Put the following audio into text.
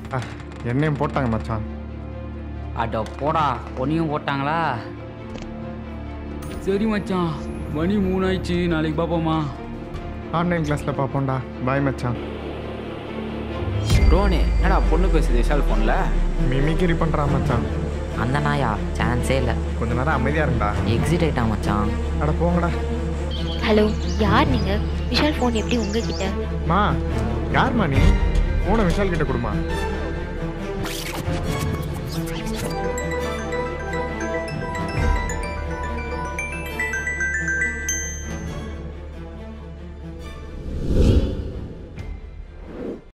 ஆ என்னையும் போட்டாங்க மச்சான் அட போடா பொண்ணையும் போட்டாங்களா சரி மச்சான் மணி மூணாயிடுச்சு நாளைக்கு பார்ப்போமா ஆன்லைன் கிளாஸில் பார்ப்போம்டா பாய் மச்சான் ரோனி என்னடா பொண்ணு பேசுது விஷால் ஃபோனில் மிமிக்கிரி பண்ணுறான் மச்சான் அந்த நாயா சான்ஸே இல்லை கொஞ்ச நேரம் அமைதியாக இருந்தா எக்ஸிட் ஆயிட்டான் மச்சான் அட போங்கடா ஹலோ யார் நீங்க விஷால் ஃபோன் எப்படி உங்ககிட்ட மா யார்மா நீ ஃபோனை விஷால் கிட்ட கொடுமா